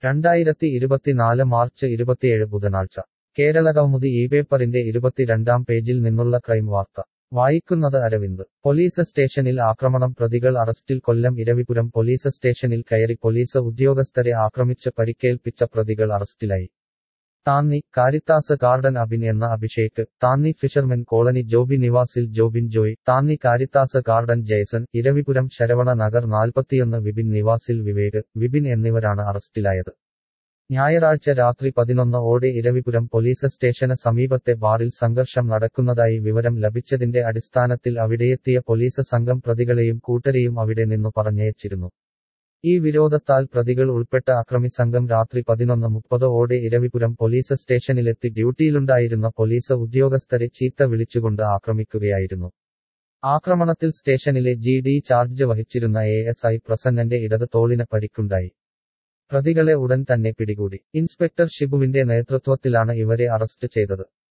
രണ്ടായിരത്തി ഇരുപത്തിനാല് മാർച്ച് ഇരുപത്തിയേഴ് ബുധനാഴ്ച കേരള കൗമുദി ഈ പേപ്പറിന്റെ ഇരുപത്തിരണ്ടാം പേജിൽ നിന്നുള്ള ക്രൈം വാർത്ത വായിക്കുന്നത് അരവിന്ദ് പോലീസ് സ്റ്റേഷനിൽ ആക്രമണം പ്രതികൾ അറസ്റ്റിൽ കൊല്ലം ഇരവിപുരം പോലീസ് സ്റ്റേഷനിൽ കയറി പോലീസ് ഉദ്യോഗസ്ഥരെ ആക്രമിച്ച് പരിക്കേൽപ്പിച്ച പ്രതികൾ അറസ്റ്റിലായി താന്നി കാരിത്താസ് ഗാർഡൻ അബിൻ എന്ന അഭിഷേക് താന്നി ഫിഷർമെൻ കോളനി ജോബി നിവാസിൽ Jobin Joy Thanni Caritas Garden Jaison Eravipuram Saravana Nagar നാൽപ്പത്തിയൊന്ന് വിപിൻ നിവാസിൽ വിവേക് വിപിൻ എന്നിവരാണ് അറസ്റ്റിലായത് ഞായറാഴ്ച രാത്രി പതിനൊന്ന് ഓടെ ഇരവിപുരം പോലീസ് സ്റ്റേഷന് സമീപത്തെ ബാറിൽ സംഘർഷം നടക്കുന്നതായി വിവരം ലഭിച്ചതിന്റെ അടിസ്ഥാനത്തിൽ അവിടെയെത്തിയ പോലീസ് സംഘം പ്രതികളെയും കൂട്ടരെയും അവിടെ നിന്നു പറഞ്ഞയച്ചിരുന്നു ഈ വിരോധത്താൽ പ്രതികൾ ഉൾപ്പെട്ട അക്രമി സംഘം രാത്രി പതിനൊന്ന് മുപ്പത് ഓടെ ഇരവിപുരം പോലീസ് സ്റ്റേഷനിലെത്തി ഡ്യൂട്ടിയിലുണ്ടായിരുന്ന പോലീസ് ഉദ്യോഗസ്ഥരെ ചീത്ത വിളിച്ചുകൊണ്ട് ആക്രമിക്കുകയായിരുന്നു ആക്രമണത്തിൽ സ്റ്റേഷനിലെ ജി ഡി ചാർജ് വഹിച്ചിരുന്ന എ എസ് ഐ പ്രസന്നന്റെ ഇടത് തോളിന് പരിക്കുണ്ടായി പ്രതികളെ ഉടൻ തന്നെ പിടികൂടി ഇൻസ്പെക്ടർ ഷിബുവിന്റെ നേതൃത്വത്തിലാണ് ഇവരെ അറസ്റ്റ് ചെയ്തത്